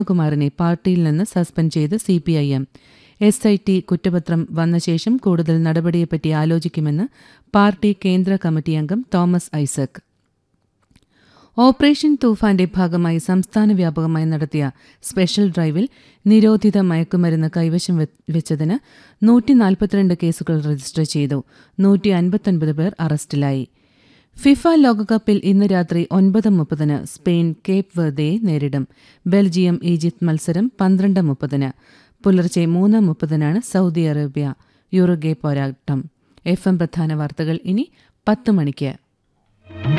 കുമാറിനെ പാർട്ടിയിൽ നിന്ന് സസ്പെൻഡ് ചെയ്ത് C P I M S I T കുറ്റപത്രം വന്ന ശേഷം കൂടുതൽ നടപടിയെപ്പറ്റി ആലോചിക്കുമെന്ന് പാർട്ടി കേന്ദ്ര കമ്മിറ്റി അംഗം തോമസ് ഐസക് ഓപ്പറേഷൻ തൂഫാന്റെ ഭാഗമായി സംസ്ഥാന വ്യാപകമായി നടത്തിയ സ്പെഷ്യൽ ഡ്രൈവിൽ നിരോധിത മയക്കുമരുന്ന് കൈവശം വെ- വെച്ചതിന് നൂറ്റി നാൽപ്പത്തിരണ്ട് കേസുകൾ രജിസ്റ്റർ ചെയ്തു നൂറ്റി അൻപത്തൊൻപത് പേർ അറസ്റ്റിലായി ഫിഫ ലോകകപ്പിൽ ഇന്ന് രാത്രി ഒൻപത് മുപ്പതിന് സ്പെയിൻ കേപ്പ് വെർദയെ നേരിടും ബെൽജിയം ഈജിപ്ത് മത്സരം പന്ത്രണ്ട് മുപ്പതിന് പുലർച്ചെ മൂന്ന് മുപ്പതിനാണ് സൗദി അറേബ്യ യുറുഗെ പോരാട്ടം എഫ് എം പ്രധാന വാർത്തകൾ ഇനി പത്ത് മണിക്ക്